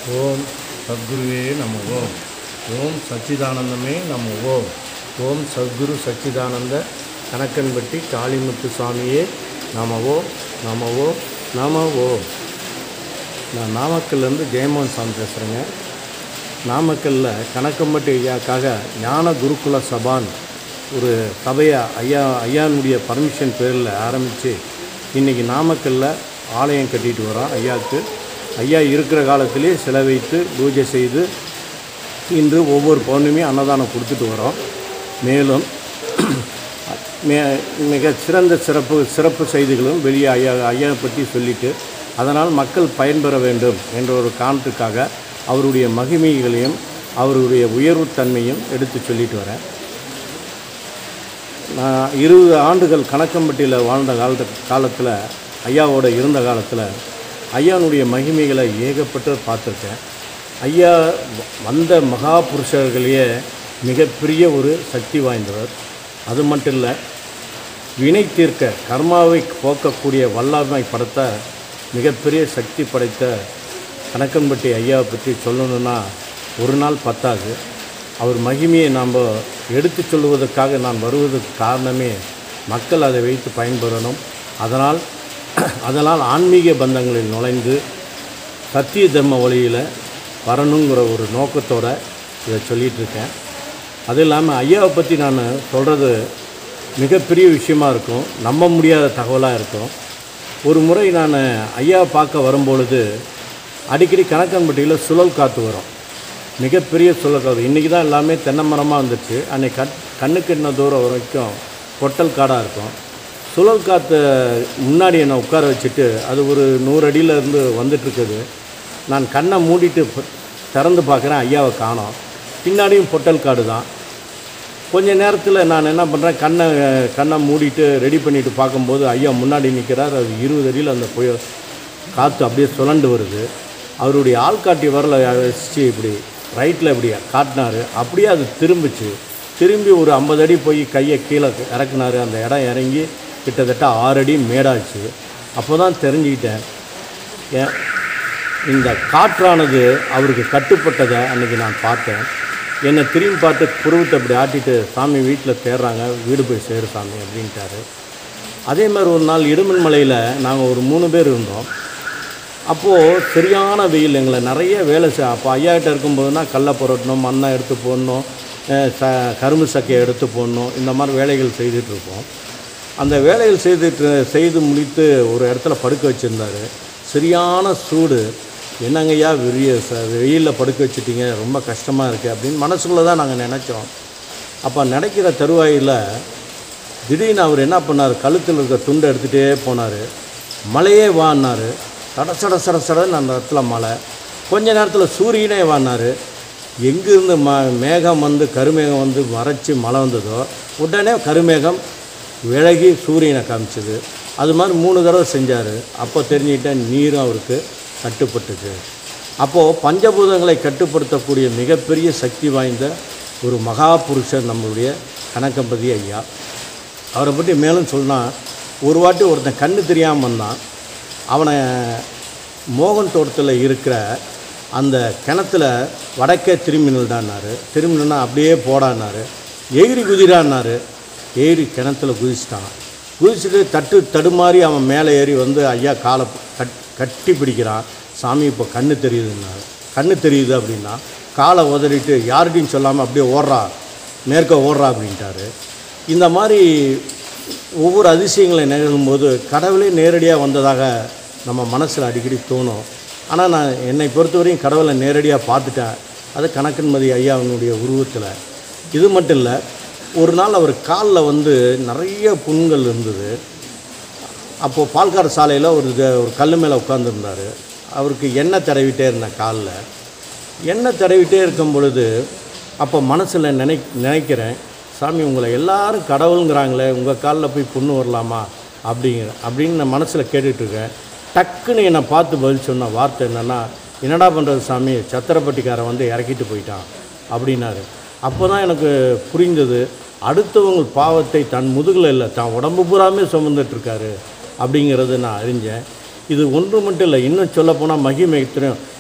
ஓம் சத்குருவே நம ஓம் ஓம் சச்சிதானந்தமே நம ஓம் ஓம் சத்குரு சச்சிதானந்த கணக்கன்பட்டி காளிமுத்து சுவாமியே நம ஓம் நம ஓம் நம ஓம் நான் நாமக்கல்லேருந்து ஜெயமோகன் சாமி பேசுகிறேங்க நாமக்கல்லில் கணக்கம்பட்டி ஐயாக்காக ஞான குருகுல சபான் ஒரு சபையை ஐயா ஐயானுடைய பர்மிஷன் பேரில் ஆரம்பித்து இன்றைக்கி நாமக்கல்லில் ஆலயம் கட்டிட்டு வரோம் ஐயாவுக்கு ஐயா இருக்கிற காலத்திலே செலவைத்து பூஜை செய்து இன்று ஒவ்வொரு பௌர்ணமியும் அன்னதானம் கொடுத்துட்டு வரோம் மேலும் மே மிக சிறந்த சிறப்பு சிறப்பு செய்திகளும் வெளியே ஐயா ஐயாவை பற்றி சொல்லிட்டு அதனால் மக்கள் பயன்பெற வேண்டும் என்ற ஒரு காரணத்துக்காக அவருடைய மகிமைகளையும் அவருடைய உயர்வுத்தன்மையும் எடுத்து சொல்லிட்டு வரேன் நான் இருபது ஆண்டுகள் கணக்கம்பட்டியில் வாழ்ந்த காலத்து காலத்தில் ஐயாவோட இருந்த காலத்தில் ஐயானுடைய மகிமைகளை ஏகப்பட்டு பார்த்துருக்கேன் ஐயா வ- வந்த மகா புருஷர்களையே மிகப்பெரிய ஒரு சக்தி வாய்ந்தவர் அது மட்டும் இல்லை வினை தீர்க்க கர்மாவை போக்கக்கூடிய வல்லமை படைத்த மிகப்பெரிய சக்தி படைத்த கணக்கன்பட்டி ஐயாவை பற்றி சொல்லணும்னா ஒரு நாள் பத்தாது அவர் மகிமையை நாம் எடுத்து சொல்லுவதற்காக நான் வருவதற்கு காரணமே மக்கள் அதை வைத்து பயன்பெறணும் அதனால் அதனால் ஆன்மீக பந்தங்களில் நுழைந்து சத்திய தர்ம வழியில் வரணுங்கிற ஒரு நோக்கத்தோட இதை சொல்லிகிட்டு இருக்கேன் அது இல்லாமல் ஐயாவை பற்றி நான் சொல்கிறது மிகப்பெரிய விஷயமா இருக்கும் நம்ப முடியாத தகவலாக இருக்கும் ஒரு முறை நான் ஐயாவை பார்க்க வரும்பொழுது அடிக்கடி கணக்கன்பட்டியில் சுழல் காற்று வரும் மிகப்பெரிய சுழல் காற்று இன்றைக்கி தான் எல்லாமே தென்னை மரமாக வந்துச்சு அன்னைக்கு கண் கண்ணுக்கு என்ன தூரம் வரைக்கும் பொட்டல் காடாக இருக்கும் சுழல் காற்று முன்னாடி என்னை உட்கார வச்சுட்டு அது ஒரு நூறு அடியில இருந்து வந்துட்டுருக்குது நான் கண்ணை மூடிட்டு ப- திறந்து பார்க்குறேன் ஐயாவை காணோம் பின்னாடியும் பொட்டல் காடு தான் கொஞ்ச நேரத்தில் நான் என்ன பண்ணுறேன் கண்ணை கண்ணை மூடிட்டு ரெடி பண்ணிட்டு பார்க்கும்போது ஐயா முன்னாடி நிற்கிறார் அது இருபது அடியில் அந்த புய காற்று அப்படியே சுழண்டு வருது அவருடைய ஆள்காட்டி வரல வச்சு இப்படி ரைட்டில் இப்படி காட்டினாரு அப்படியே அது திரும்பிச்சு திரும்பி ஒரு ஐம்பது அடி போய் கையை கீழே இறக்குனாரு அந்த இடம் இறங்கி கிட்டத்தட்ட ஆறு அடி மேடாச்சு அப்போ தான் தெரிஞ்சுக்கிட்டேன் ஏன் இந்த காற்றானது அவருக்கு கட்டுப்பட்டதை அன்றைக்கி நான் பார்த்தேன் என்னை திரும்பி பார்த்து புருவத்தை அப்படி ஆட்டிட்டு சாமி வீட்டில் தேடுறாங்க வீடு போய் சேரு சாமி அப்படின்ட்டாரு அதே மாதிரி ஒரு நாள் இடுமன்மலையில் நாங்கள் ஒரு மூணு பேர் இருந்தோம் அப்போது சரியான வெயில் எங்களை நிறைய வேலை செய் அப்போ ஐயாக்கிட்ட இருக்கும்போதுனா கடலை புரட்டணும் மண்ணை எடுத்து போடணும் அஹ் ச கரும்பு சக்கையை எடுத்து போடணும் இந்த மாதிரி வேலைகள் செய்துட்டு இருப்போம் அந்த வேலைகள் செய்துட்டு செய்து முடித்து ஒரு இடத்துல படுக்க வச்சுருந்தாரு சரியான சூடு என்னங்கய்யா வெறிய ச வெயிலில் படுக்க வச்சுட்டீங்க ரொம்ப கஷ்டமாக இருக்குது அப்படின்னு மனசுக்குள்ளே தான் நாங்கள் நினச்சோம் அப்போ நினைக்கிற தருவாயில் திடீர்னு அவர் என்ன பண்ணார் கழுத்தில் இருக்க துண்டை எடுத்துகிட்டே போனார் மழையே வான்னார் சட சட சட சடன்னு அந்த இடத்துல மழை கொஞ்ச நேரத்தில் சூரியனே வான்னார் எங்கேருந்து ம மேகம் வந்து கருமேகம் வந்து மறைச்சி மழை வந்ததோ உடனே கருமேகம் விலகி சூரியனை காமிச்சது அது மாதிரி மூணு தடவை செஞ்சார் அப்போ தெரிஞ்சுக்கிட்டேன் நீரும் அவருக்கு கட்டுப்பட்டுச்சு அப்போது பஞ்சபூதங்களை கட்டுப்படுத்தக்கூடிய மிகப்பெரிய சக்தி வாய்ந்த ஒரு மகா புருஷர் நம்மளுடைய கணக்கம்பதி ஐயா அவரை பற்றி மேலும் சொன்னால் ஒரு வாட்டி ஒருத்தன் கண்ணு தெரியாமல் வந்தான் அவனை மோகன் தோட்டத்தில் இருக்கிற அந்த கிணத்துல வடக்கே திரும்பினல்டான்னாரு திரும்பினா அப்படியே போடான்னாரு எகிரி குதிரான்னாரு ஏறி கிணத்துல குதிச்சிட்டான் குதிச்சுட்டு தட்டு தடுமாறி அவன் மேலே ஏறி வந்து ஐயா காலை கட் கட்டி பிடிக்கிறான் சாமி இப்போ கண்ணு தெரியுதுன்னாரு கண்ணு தெரியுது அப்படின்னா காலை உதறிட்டு யார்கிட்டையும் சொல்லாமல் அப்படியே ஓடுறா மேற்க ஓடுறா அப்படின்ட்டாரு இந்த மாதிரி ஒவ்வொரு அதிசயங்களை நிகழும்போது கடவுளே நேரடியாக வந்ததாக நம்ம மனசில் அடிக்கடி தோணும் ஆனால் நான் என்னை பொறுத்தவரையும் கடவுளை நேரடியாக பார்த்துட்டேன் அது கணக்கன்மதி ஐயாவினுடைய உருவத்தில் இது மட்டும் இல்லை ஒரு நாள் அவர் காலில் வந்து நிறைய புண்கள் இருந்தது அப்போது பால்கார சாலையில் ஒரு இது- ஒரு கல் மேலே உட்காந்துருந்தார் அவருக்கு எண்ணெய் தடவிட்டே இருந்தேன் காலில் எண்ணெய் தடவிட்டே இருக்கும் பொழுது அப்போ மனசில் நினை நினைக்கிறேன் சாமி உங்களை எல்லாரும் கடவுளுங்கிறாங்களே உங்கள் காலில் போய் புண்ணு வரலாமா அப்படிங்கிற அப்படின்னு நான் மனசில் கேட்டுட்ருக்கேன் டக்குன்னு என்னை பார்த்து பதில் சொன்ன வார்த்தை என்னென்னா என்னடா பண்ணுறது சாமி சத்திரப்பட்டிக்காரன் வந்து இறக்கிட்டு போயிட்டான் அப்படின்னாரு அப்போ தான் எனக்கு புரிந்தது அடுத்தவங்க பாவத்தை தன் முதுகில் இல்லை தான் உடம்பு பூராமே சுமந்துட்டுருக்காரு அப்படிங்கிறது நான் அறிஞ்சேன் இது ஒன்று மட்டும் இல்லை இன்னும் சொல்லப்போனால் மகிமை எத்தனையோ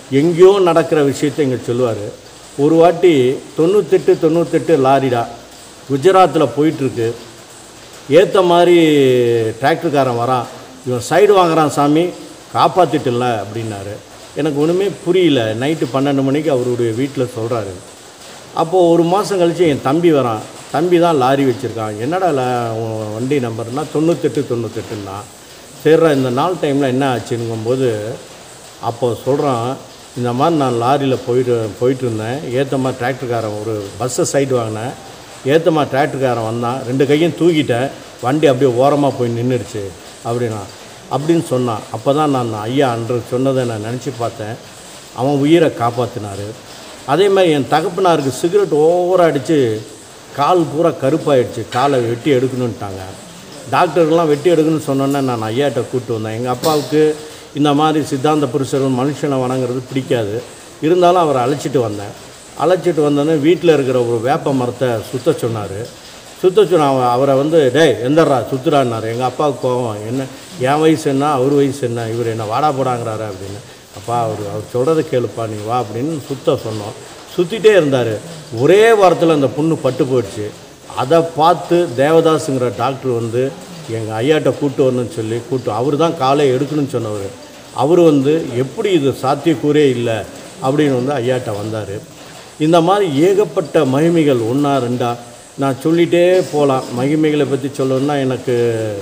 எங்கேயோ நடக்கிற விஷயத்தை இங்கே சொல்லுவார் ஒரு வாட்டி தொண்ணூத்தெட்டு தொண்ணூத்தெட்டு லாரிடா குஜராத்தில் போயிட்டுருக்கு ஏற்ற மாதிரி டிராக்டர்காரன் வரான் இவன் சைடு வாங்குறான் சாமி காப்பாற்றிட்டுல அப்படின்னாரு எனக்கு ஒன்றுமே புரியல நைட்டு பன்னெண்டு மணிக்கு அவருடைய வீட்டில் சொல்கிறாரு அப்போது ஒரு மாதம் கழித்து என் தம்பி வரான் தம்பி தான் லாரி வச்சுருக்கான் என்னடா ல உன் வண்டி நம்பர்னா தொண்ணூத்தெட்டு தொண்ணூத்தெட்டுன்னா சரிடா இந்த நாள் டைமில் என்ன ஆச்சுங்கும்போது அப்போ சொல்கிறான் இந்த மாதிரி நான் லாரியில் போயிட்டு போயிட்டு இருந்தேன் ஏற்ற மாதிரி டிராக்டர்காரன் ஒரு பஸ்ஸை சைடு வாங்கினேன் ஏற்ற மாதிரி டிராக்டர்காரன் வந்தான் ரெண்டு கையும் தூக்கிட்டேன் வண்டி அப்படியே ஓரமாக போய் நின்றுடுச்சு அப்படின்னா அப்படின்னு சொன்னான் அப்போ தான் நான் ஐயா அன்று சொன்னதை நான் நினச்சி பார்த்தேன் அவன் உயிரை காப்பாற்றினார் அதே மாதிரி என் தகப்பனாருக்கு சிகரெட் ஓவராக அடித்து கால் பூரா கருப்பாயிடுச்சு காலை வெட்டி எடுக்கணுன்ட்டாங்க டாக்டர்லாம் வெட்டி எடுக்கணும்னு சொன்னோன்னே நான் ஐயாட்ட கூப்பிட்டு வந்தேன் எங்கள் அப்பாவுக்கு இந்த மாதிரி சித்தாந்த புருஷர்கள் மனுஷனை வணங்குறது பிடிக்காது இருந்தாலும் அவரை அழைச்சிட்டு வந்தேன் அழைச்சிட்டு வந்தோன்னே வீட்டில் இருக்கிற ஒரு வேப்ப மரத்தை சுத்த சொன்னார் சுத்த சொன்ன அவ- அவரை வந்து டேய் எந்தர்றா சுற்றுறான்னாரு எங்கள் அப்பாவுக்கு கோவம் என்ன என் வயசு என்ன அவர் வயசு என்ன இவர் என்ன வாடா போடாங்கிறாரு அப்படின்னு அப்பா அவர் அவர் சொல்கிறத கேளுப்பா நீ வா அப்படின்னு சுத்த சொன்னோம் சுற்றிட்டே இருந்தார் ஒரே வாரத்தில் அந்த புண்ணு பட்டு போயிடுச்சு அதை பார்த்து தேவதாஸுங்கிற டாக்டர் வந்து எங்கள் ஐயாட்ட கூட்டு வரணும்னு சொல்லி கூட்டு அவர் தான் காலை எடுக்கணும்னு சொன்னவர் அவர் வந்து எப்படி இது சாத்தியக்கூறே இல்லை அப்படின்னு வந்து ஐயாட்ட வந்தார் இந்த மாதிரி ஏகப்பட்ட மகிமைகள் ஒன்றா ரெண்டா நான் சொல்லிகிட்டே போகலாம் மகிமைகளை பற்றி சொல்லணும்னா எனக்கு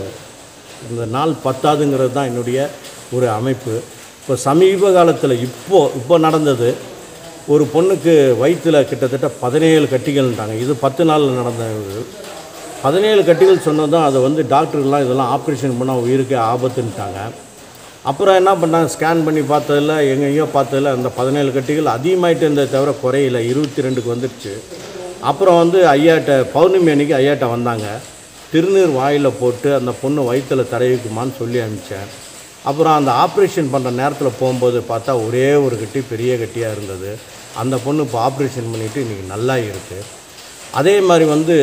இந்த நாள் பத்தாதுங்கிறது தான் என்னுடைய ஒரு அமைப்பு இப்போ சமீப காலத்தில் இப்போ இப்போ நடந்தது ஒரு பொண்ணுக்கு வயிற்றில் கிட்டத்தட்ட பதினேழு கட்டிகள்ன்றாங்க இது பத்து நாளில் நடந்தது பதினேழு கட்டிகள் சொன்னதும் அதை வந்து டாக்டர்லாம் இதெல்லாம் ஆப்ரேஷன் பண்ணால் உயிருக்கே ஆபத்துன்ட்டாங்க அப்புறம் என்ன பண்ணாங்க ஸ்கேன் பண்ணி பார்த்ததில் எங்கெங்கேயோ பார்த்ததில் அந்த பதினேழு கட்டிகள் அதிகமாயிட்டு இருந்ததை தவிர குறையில இருபத்தி ரெண்டுக்கு வந்துடுச்சு அப்புறம் வந்து ஐயாட்ட பௌர்ணமி அன்னைக்கு ஐயாட்ட வந்தாங்க திருநீர் வாயில் போட்டு அந்த பொண்ணு வயிற்றில் தடவிக்குமான்னு சொல்லி அனுப்பிச்சேன் அப்புறம் அந்த ஆப்ரேஷன் பண்ணுற நேரத்தில் போகும்போது பார்த்தா ஒரே ஒரு கட்டி பெரிய கட்டியாக இருந்தது அந்த பொண்ணு இப்போ ஆப்ரேஷன் பண்ணிவிட்டு இன்றைக்கி நல்லா இருக்குது அதே மாதிரி வந்து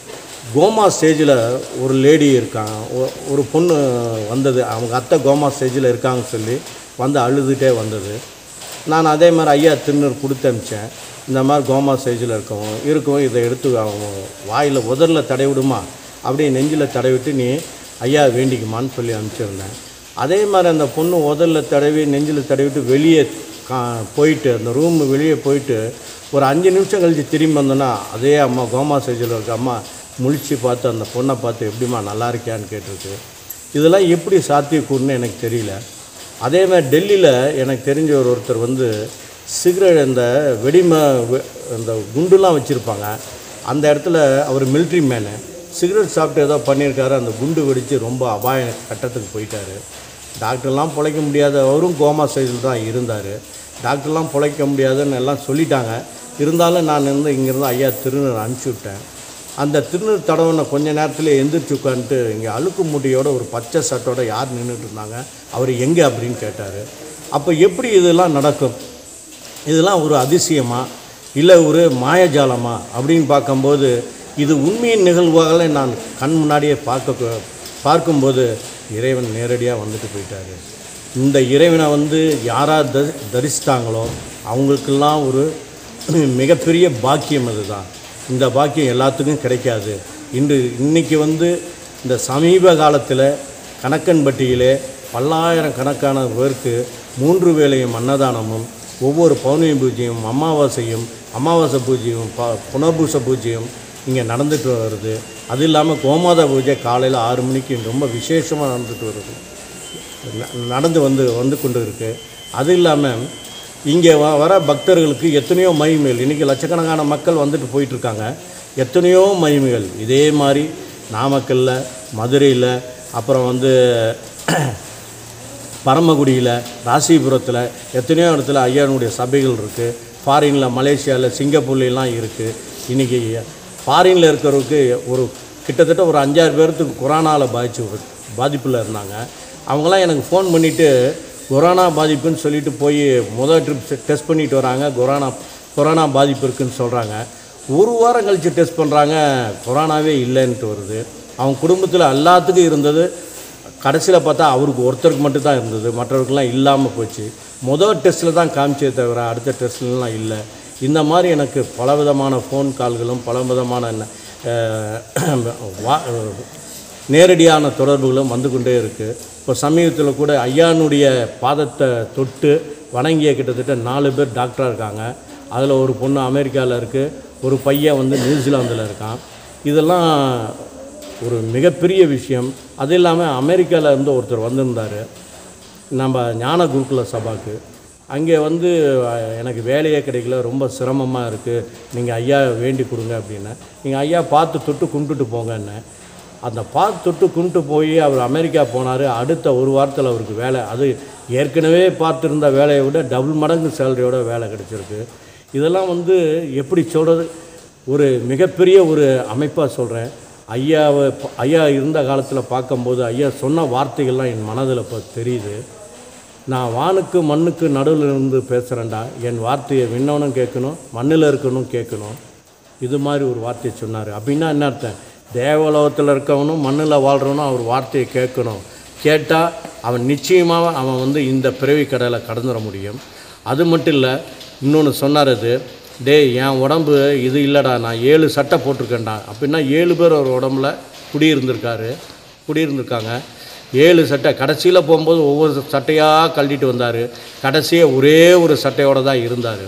கோமா ஸ்டேஜில் ஒரு லேடி இருக்காங்க ஒ- ஒரு பொண்ணு வந்தது அவங்க அத்தை கோமா ஸ்டேஜில் இருக்காங்கன்னு சொல்லி வந்து அழுதுகிட்டே வந்தது நான் அதே மாதிரி ஐயா திருநூறு கொடுத்து அனுப்பிச்சேன் இந்த மாதிரி கோமா ஸ்டேஜில் இருக்கவும் இருக்கவும் இதை எடுத்து அவங்க வாயில் உதரில் தடவிடுமா அப்படியே நெஞ்சில் தடவிட்டு நீ ஐயா வேண்டிக்குமான்னு சொல்லி அனுப்பிச்சிருந்தேன் அதே மாதிரி அந்த பொண்ணு உதரில் தடவி நெஞ்சில் தடவிட்டு வெளியே கா போயிட்டு அந்த ரூம் வெளியே போயிட்டு ஒரு அஞ்சு நிமிஷம் கழித்து திரும்பி வந்தோன்னா அதே அம்மா கோமா ஸ்டேஜில் இருக்க அம்மா முழிச்சு பார்த்து அந்த பொண்ணை பார்த்து எப்படிம்மா நல்லா இருக்கியான்னு கேட்டிருக்கு இதெல்லாம் எப்படி சாத்தியக்கூறுன்னு எனக்கு தெரியல அதே மாதிரி டெல்லியில் எனக்கு தெரிஞ்ச ஒரு ஒருத்தர் வந்து சிகரெட் இந்த வெடிம வெ- இந்த குண்டுலாம் வச்சுருப்பாங்க அந்த இடத்துல அவர் மிலிட்ரி மேனு சிகரெட் சாப்பிட்டு ஏதோ பண்ணியிருக்காரு அந்த குண்டு வெடித்து ரொம்ப அபாய கட்டத்துக்கு போயிட்டாரு டாக்டர்லாம் பிழைக்க முடியாத அவரும் கோமா ஸ்டேஜில் தான் இருந்தார் டாக்டர்லாம் பிழைக்க முடியாதுன்னு எல்லாம் சொல்லிட்டாங்க இருந்தாலும் நான் வந்து இங்கேருந்து ஐயா திருநூறு அனுப்பிச்சி விட்டேன் அந்த திருநூறு தடவைன கொஞ்ச நேரத்தில் எந்திரிச்சு உட்காந்துட்டு இங்கே அழுக்கு மூட்டையோட ஒரு பச்சை சட்டோட யார் நின்றுட்டு இருந்தாங்க அவர் எங்கே அப்படின்னு கேட்டார் அப்போ எப்படி இதெல்லாம் நடக்கும் இதெல்லாம் ஒரு அதிசயமா இல்லை ஒரு மாயஜாலமா அப்படின்னு பார்க்கும்போது இது உண்மையின் நிகழ்வுகளை நான் கண் முன்னாடியே பார்க்க பார்க்கும்போது இறைவன் நேரடியாக வந்துட்டு போயிட்டாரு இந்த இறைவனை வந்து யாரார் த தரிசித்தாங்களோ அவங்களுக்கெல்லாம் ஒரு மிகப்பெரிய பாக்கியம் அதுதான் இந்த பாக்கியம் எல்லாத்துக்கும் கிடைக்காது இன்று இன்னைக்கு வந்து இந்த சமீப காலத்தில் கணக்கன்பட்டியிலே பல்லாயிரம் கணக்கான பேருக்கு மூன்று வேளையும் அன்னதானமும் ஒவ்வொரு பௌர்ணமி பூஜையும் அமாவாசையும் அமாவாசை பூஜையும் ப புனர்பூச பூஜையும் இங்கே நடந்துட்டு வருது அது இல்லாமல் கோமாதா பூஜை காலையில் ஆறு மணிக்கு ரொம்ப விசேஷமாக நடந்துட்டு வருது ந- நடந்து வந்து வந்து கொண்டு இருக்கு அது இல்லாமல் இங்கே வ வர பக்தர்களுக்கு எத்தனையோ மகிமைகள் இன்றைக்கி லட்சக்கணக்கான மக்கள் வந்துட்டு போயிட்டுருக்காங்க எத்தனையோ மகிமைகள் இதே மாதிரி நாமக்கல்ல மதுரையில் அப்புறம் வந்து பரமக்குடியில் ராசிபுரத்தில் எத்தனையோ இடத்துல ஐயானுடைய சபைகள் இருக்குது ஃபாரினில் மலேசியாவில் சிங்கப்பூர்லாம் இருக்குது இன்றைக்கி ஃபாரினில் இருக்கிறவருக்கு ஒரு கிட்டத்தட்ட ஒரு அஞ்சாறு பேர்த்துக்கு கொரோனாவில் பாதிச்சு பாதிப்பில் இருந்தாங்க அவங்களாம் எனக்கு ஃபோன் பண்ணிவிட்டு கொரோனா பாதிப்புன்னு சொல்லிட்டு போய் முதல் ட்ரிப் டெஸ்ட் பண்ணிட்டு வராங்க கொரோனா கொரோனா பாதிப்பு இருக்குன்னு சொல்கிறாங்க ஒரு வாரம் கழித்து டெஸ்ட் பண்ணுறாங்க கொரோனாவே இல்லைன்ட்டு வருது அவங்க குடும்பத்தில் எல்லாத்துக்கும் இருந்தது கடைசியில் பார்த்தா அவருக்கு ஒருத்தருக்கு மட்டும் தான் இருந்தது மற்றவருக்கெல்லாம் இல்லாமல் போச்சு முதல் டெஸ்ட்டில் தான் காமிச்சே தவிர அடுத்த டெஸ்ட்லலாம் இல்லை இந்த மாதிரி எனக்கு பலவிதமான ஃபோன் கால்களும் பலவிதமான அஹ், வா- நேரடியான தொடர்புகளும் வந்து கொண்டே இருக்குது இப்போ சமீபத்தில் கூட ஐயானுடைய பாதத்தை தொட்டு வணங்கிய கிட்டத்தட்ட நாலு பேர் டாக்டராக இருக்காங்க அதில் ஒரு பொண்ணு அமெரிக்காவில் இருக்குது ஒரு பையன் வந்து நியூசிலாந்தில் இருக்கான் இதெல்லாம் ஒரு மிகப்பெரிய விஷயம் அது இல்லாமல் அமெரிக்காவில் இருந்து ஒருத்தர் வந்திருந்தார் நம்ம ஞான குருகுல சபாக்கு அங்கே வந்து அஹ், எனக்கு வேலையே கிடைக்கல ரொம்ப சிரமமாக இருக்குது நீங்கள் ஐயா வேண்டி கொடுங்க அப்படின்னு நீங்கள் ஐயா பார்த்து தொட்டு கும்பிட்டுட்டு போங்கன்னு அந்த பார்த்து தொட்டு கும்பிட்டு போய் அவர் அமெரிக்கா போனார் அடுத்த ஒரு வாரத்தில் அவருக்கு வேலை அது ஏற்கனவே பார்த்துருந்த வேலையை விட டபுள் மடங்கு சேலரியோட வேலை கிடச்சிருக்கு இதெல்லாம் வந்து எப்படி சொல்கிறது ஒரு மிகப்பெரிய ஒரு அமைப்பாக சொல்கிறேன் ஐயாவை ப- ஐயா இருந்த காலத்தில் பார்க்கும்போது ஐயா சொன்ன வார்த்தைகள்லாம் என் மனதில் இப்போ தெரியுது நான் வானுக்கு மண்ணுக்கு நடுவில் இருந்து பேசுகிறேன்டா என் வார்த்தையை விண்ணவனும் கேட்கணும் மண்ணில் இருக்கணும் கேட்கணும் இது மாதிரி ஒரு வார்த்தையை சொன்னார் அப்படின்னா என்ன அர்த்தம் தேவலோகத்தில் இருக்கவனும் மண்ணில் வாழ்கிறவனும் அவர் வார்த்தையை கேட்கணும் கேட்டால் அவன் நிச்சயமாக அவன் வந்து இந்த பிறவி கடலை கடந்துட முடியும் அது மட்டும் இல்லை இன்னொன்று சொன்னார் அது டேய் என் உடம்பு இது இல்லைடா நான் ஏழு சட்டை போட்டிருக்கேன்டா அப்படின்னா ஏழு பேர் ஒரு உடம்புல குடியிருந்திருக்காரு குடியிருந்திருக்காங்க ஏழு சட்டை கடைசியில் போகும்போது ஒவ்வொரு சட்டையாக கழட்டிட்டு வந்தார் கடைசியாக ஒரே ஒரு சட்டையோடு தான் இருந்தார்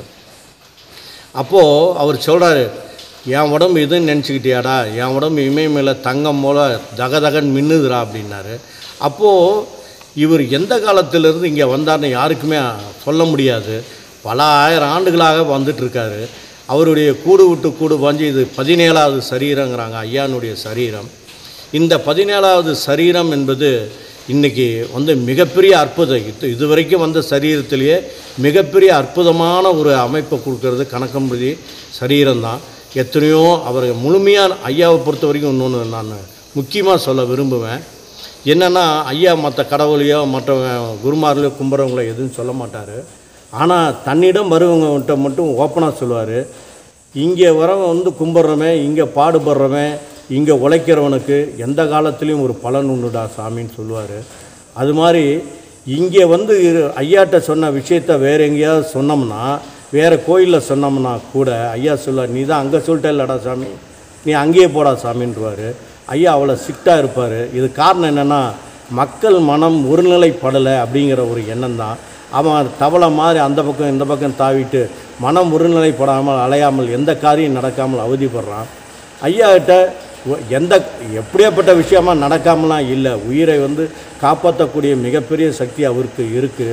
அப்போது அவர் சொல்கிறாரு என் உடம்பு இதுன்னு நினச்சிக்கிட்டியாடா என் உடம்பு இமை மேலே தங்கம் போல தகதகன் மின்னுதுடா அப்படின்னாரு அப்போது இவர் எந்த காலத்திலிருந்து இங்கே வந்தார்னு யாருக்குமே சொல்ல முடியாது பல ஆயிரம் ஆண்டுகளாக வந்துட்டு இருக்காரு அவருடைய கூடு விட்டு கூடு பாஞ்சு இது பதினேழாவது சரீரங்கிறாங்க ஐயானுடைய சரீரம் இந்த பதினேழாவது சரீரம் என்பது இன்றைக்கி வந்து மிகப்பெரிய அற்புதம் இது இதுவரைக்கும் வந்த சரீரத்திலேயே மிகப்பெரிய அற்புதமான ஒரு அமைப்பை கொடுக்கறது கணக்கம்பதி சரீரம்தான் எத்தனையோ அவர் முழுமையான ஐயாவை பொறுத்த வரைக்கும் இன்னொன்று நான் முக்கியமாக சொல்ல விரும்புவேன் என்னென்னா ஐயா மற்ற கடவுளையோ மற்ற குருமார்களையோ கும்புறவங்களோ எதுவும் சொல்ல மாட்டார் ஆனால் தன்னிடம் வருவங்ககிட்ட மட்டும் ஓப்பனாக சொல்லுவார் இங்கே வரவன் வந்து கும்பிட்றவன் இங்கே பாடுபடுறவன் இங்கே உழைக்கிறவனுக்கு எந்த காலத்துலேயும் ஒரு பலன் உண்டுடா சாமின்னு சொல்லுவார் அது மாதிரி இங்கே வந்து இரு- ஐயாட்ட சொன்ன விஷயத்த வேறு எங்கேயாவது சொன்னோம்னா வேறு கோயிலில் சொன்னோம்னா கூட ஐயா சொல்லுவார் நீ தான் அங்கே சொல்லிட்டே இல்லடா சாமி நீ அங்கேயே போடா சாமின்றவார் ஐயா அவ்வளோ ஸ்ட்ரிக்டாக இருப்பார் இது காரணம் என்னென்னா மக்கள் மனம் ஒருநிலைப்படலை அப்படிங்கிற ஒரு எண்ணம் தான் அவன் தவளை மாதிரி அந்த பக்கம் இந்த பக்கம் தாவிட்டு மனம் ஒருநிலைப்படாமல் அலையாமல் எந்த காரியம் நடக்காமல் அவதிப்படுறான் ஐயா கிட்ட ஒ- எந்த எப்படியாப்பட்ட விஷயமா நடக்காமலாம் இல்லை உயிரை வந்து காப்பாற்றக்கூடிய மிகப்பெரிய சக்தி அவருக்கு இருக்குது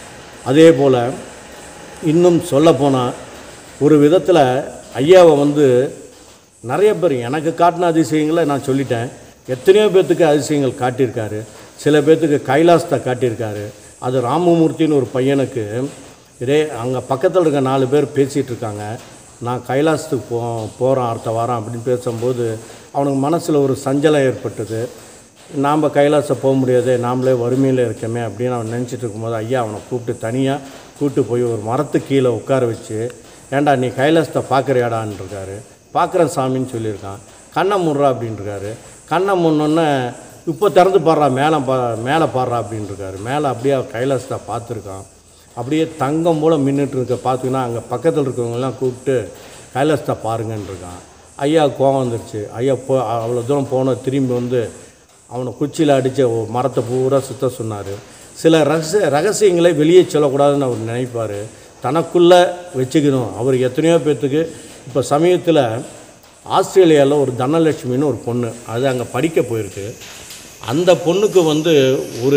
அதே போல் இன்னும் சொல்லப்போனால் ஒரு விதத்தில் ஐயாவை வந்து நிறைய பேர் எனக்கு காட்டின அதிசயங்களை நான் சொல்லிட்டேன் எத்தனையோ பேர்த்துக்கு அதிசயங்கள் காட்டியிருக்காரு சில பேர்த்துக்கு கைலாசத்தை காட்டியிருக்காரு அது ராமமூர்த்தின்னு ஒரு பையனுக்கு இதே அங்கே பக்கத்தில் இருக்க நாலு பேர் பேசிகிட்டு இருக்காங்க நான் கைலாசத்துக்கு போ போகிறேன் அடுத்த வாரம் அப்படின்னு பேசும்போது அவனுக்கு மனசில் ஒரு சஞ்சலம் ஏற்பட்டது நாம் கைலாசம் போக முடியாது நாமளே வறுமையில் இருக்கமே அப்படின்னு அவன் நினச்சிட்டு இருக்கும்போது ஐயா அவனை கூப்பிட்டு தனியாக கூப்பிட்டு போய் ஒரு மரத்து கீழே உட்கார வச்சு ஏன்டா நீ கைலாசத்தை பார்க்குறியாடான்னு இருக்காரு பார்க்குறேன் சாமின்னு சொல்லியிருக்கான் கண்ணை முடுறா அப்படின்ட்டுருக்காரு கண்ணை முன்னொன்னே இப்போ திறந்து பாடுறா மேலே பா மேலே பாடுறா அப்படின்ட்டுருக்காரு மேலே அப்படியே கைலாசத்தை பார்த்துருக்கான் அப்படியே தங்கம் போல் மின்னுட்டு இருக்க பார்த்தீங்கன்னா அங்கே பக்கத்தில் இருக்கவங்கெல்லாம் கூப்பிட்டு கைலாசத்தை பாருங்கன்னு இருக்கான் ஐயா கோவம் வந்துருச்சு ஐயா போ அவ்வளோ தூரம் போன திரும்பி வந்து அவனை குச்சியில் அடித்த மரத்தை பூரா சுத்த சொன்னார் சில ரகசிய ரகசியங்களை வெளியே சொல்லக்கூடாதுன்னு அவர் நினைப்பார் தனக்குள்ளே வச்சுக்கணும் அவர் எத்தனையோ பேர்த்துக்கு இப்போ சமயத்தில் ஆஸ்திரேலியாவில் ஒரு தனலட்சுமின்னு ஒரு பொண்ணு அது அங்கே படிக்க போயிருக்கு அந்த பொண்ணுக்கு வந்து ஒரு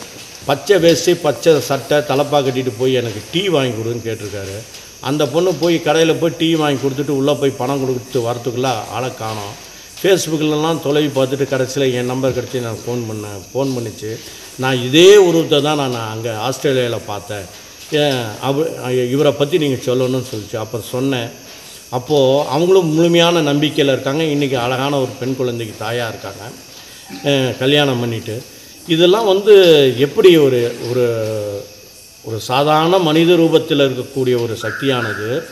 பச்சை வேஷ்டி பச்சை சட்டை தலப்பா கட்டிட்டு போய் எனக்கு டீ வாங்கி கொடுன்னு கேட்டிருக்காரு அந்த பொண்ணு போய் கடையில் போய் டீ வாங்கி கொடுத்துட்டு உள்ளே போய் பணம் கொடுத்து வரத்துக்குள்ளே ஆளை காணோம் ஃபேஸ்புக்கிலலாம் தொலைவி பார்த்துட்டு கடைசியில் என் நம்பர் கிடச்சி நான் ஃபோன் பண்ணேன் ஃபோன் பண்ணிச்சு நான் இதே உருவத்தை தான் நான் அங்கே ஆஸ்திரேலியாவில் பார்த்தேன் ஏன் அவ இவரை பற்றி நீங்கள் சொல்லணும்னு சொல்லிச்சு அப்புறம் சொன்னேன் அப்போது அவங்களும் முழுமையான நம்பிக்கையில் இருக்காங்க இன்றைக்கி அழகான ஒரு பெண் குழந்தைக்கு தாயாக இருக்காங்க அஹ் கல்யாணம் பண்ணிட்டு இதெல்லாம் வந்து எப்படி ஒரு ஒரு ஒரு சாதாரண மனித ரூபத்தில் இருக்கக்கூடிய ஒரு சக்தியானது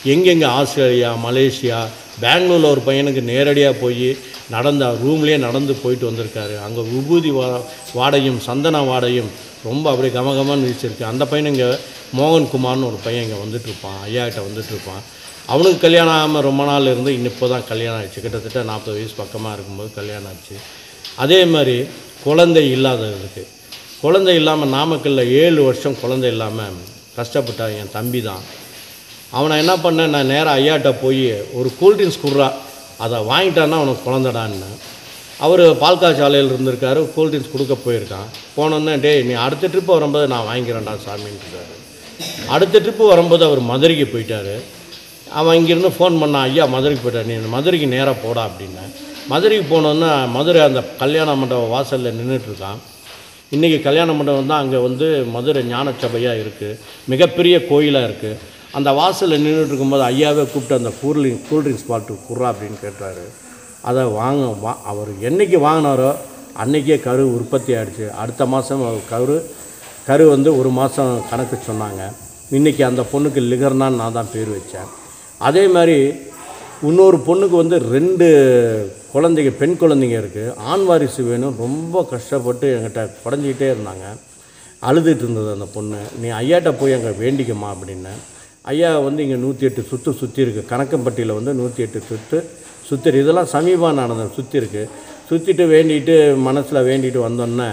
எங்கெங்கே ஆஸ்திரேலியா மலேசியா பெங்களூரில் ஒரு பையனுக்கு நேரடியாக போய் நடந்த ரூம்லேயே நடந்து போயிட்டு வந்திருக்காரு அங்கே விபூதி வா வாடையும் சந்தன வாடையும் ரொம்ப அப்படியே கமகமன்னு வீச்சிருக்கு அந்த பையன் இங்கே மோகன்குமார்னு ஒரு பையன் இங்கே வந்துட்டு இருப்பான் ஐயா கிட்ட வந்துட்டு இருப்பான் அவனுக்கு கல்யாணம் ஆகாமல் ரொம்ப நாள் இருந்து இன்னும் இப்போ தான் கல்யாணம் ஆயிடுச்சு கிட்டத்தட்ட நாற்பது வயசு பக்கமாக இருக்கும்போது கல்யாணம் ஆச்சு அதே மாதிரி குழந்தை இல்லாததுக்கு குழந்தை இல்லாமல் நாமக்கல்ல ஏழு வருஷம் குழந்தை இல்லாமல் கஷ்டப்பட்ட என் தம்பி தான் அவனை என்ன பண்ணேன் நான் நேராக ஐயாட்ட போய் ஒரு கூல்ட்ரிங்க்ஸ் குடுறா அதை வாங்கிட்டான்னா அவனுக்கு குழந்தடான்னு அவர் பால்காய் சாலையில் இருந்திருக்காரு கூல்ட்ரிங்க்ஸ் கொடுக்க போயிருக்கான் போனோன்னே டேய் நீ அடுத்த ட்ரிப்பு வரும்போது நான் வாங்கிக்கிறேன்டா சாமின்ட்டுருக்காரு அடுத்த ட்ரிப்பு வரும்போது அவர் மதுரைக்கு போயிட்டார் அவன் இங்கேருந்து ஃபோன் பண்ணான் ஐயா மதுரைக்கு போயிட்டார் நீ மதுரைக்கு நேராக போடா அப்படின்னேன் மதுரைக்கு போனோன்னா மதுரை அந்த கல்யாண மண்டப வாசலில் நின்றுட்டுருக்கான் இன்றைக்கி கல்யாண மண்டபம் தான் அங்கே வந்து மதுரை ஞானச்சபையாக இருக்குது மிகப்பெரிய கோயிலாக இருக்குது அந்த வாசலில் நின்றுட்டு இருக்கும்போது ஐயாவே கூப்பிட்டு அந்த கூல்ட்ரிங் கூல்ட்ரிங்க்ஸ் பாட்டு குர்றா அப்படின்னு கேட்டார் அதை வாங்க வா அவர் என்னைக்கு வாங்கினாரோ அன்னைக்கே கரு உற்பத்தி ஆயிடுச்சு அடுத்த மாதம் கரு கரு வந்து ஒரு மாதம் கணக்கு சொன்னாங்க இன்றைக்கி அந்த பொண்ணுக்கு லிகர்னான்னு நான் தான் பேர் வச்சேன் அதே மாதிரி இன்னொரு பொண்ணுக்கு வந்து ரெண்டு குழந்தைங்க பெண் குழந்தைங்க இருக்குது ஆண் வாரிசு வேணும் ரொம்ப கஷ்டப்பட்டு என்கிட்ட குடஞ்சிக்கிட்டே இருந்தாங்க அழுதுட்டு இருந்தது அந்த பொண்ணு நீ ஐயாட்ட போய் அங்கே வேண்டிக்கம்மா அப்படின்னேன் ஐயா வந்து இங்கே நூற்றி எட்டு சுற்று சுற்றி இருக்குது கணக்கம்பட்டியில் வந்து நூற்றி எட்டு சுற்று சுற்றி இதெல்லாம் சமீபம் நடந்தது சுற்றி இருக்குது சுற்றிட்டு வேண்டிட்டு மனசில் வேண்டிட்டு வந்தோன்னே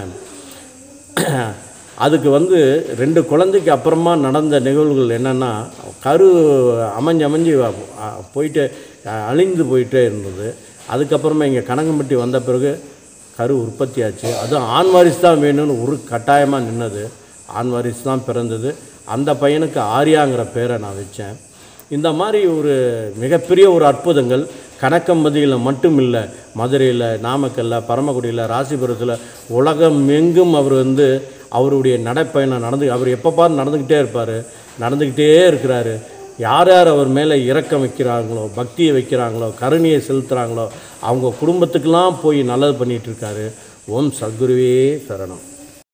அதுக்கு வந்து ரெண்டு குழந்தைக்கு அப்புறமா நடந்த நிகழ்வுகள் என்னென்னா கரு அமைஞ்சு அமைஞ்சு அ, போயிட்டு அ, அழிந்து போயிட்டே இருந்தது அதுக்கப்புறமா இங்கே கனகம்பட்டி வந்த பிறகு கரு உற்பத்தி ஆச்சு அதுவும் ஆண் வாரிசு தான் வேணும்னு ஒரு கட்டாயமாக நின்னது ஆண் வாரிசு தான் பிறந்தது அந்த பையனுக்கு ஆரியாங்கிற பேரை நான் வச்சேன் இந்த மாதிரி ஒரு மிகப்பெரிய ஒரு அற்புதங்கள் கணக்கம்பதியில் மட்டும் இல்லை மதுரையில் நாமக்கல்ல பரமக்குடியில் ராசிபுரத்தில் உலகம் எங்கும் அவர் வந்து அவருடைய நடைப்பயணம் நடந்து அவர் எப்போ பாரு நடந்துக்கிட்டே இருப்பார் நடந்துக்கிட்டே இருக்கிறாரு யார் யார் அவர் மேலே இரக்கம் வைக்கிறாங்களோ பக்தியை வைக்கிறாங்களோ கருணையை செலுத்துகிறாங்களோ அவங்க குடும்பத்துக்கெல்லாம் போய் நல்லது பண்ணிகிட்டு இருக்காரு ஓம் சத்குருவே சரணம்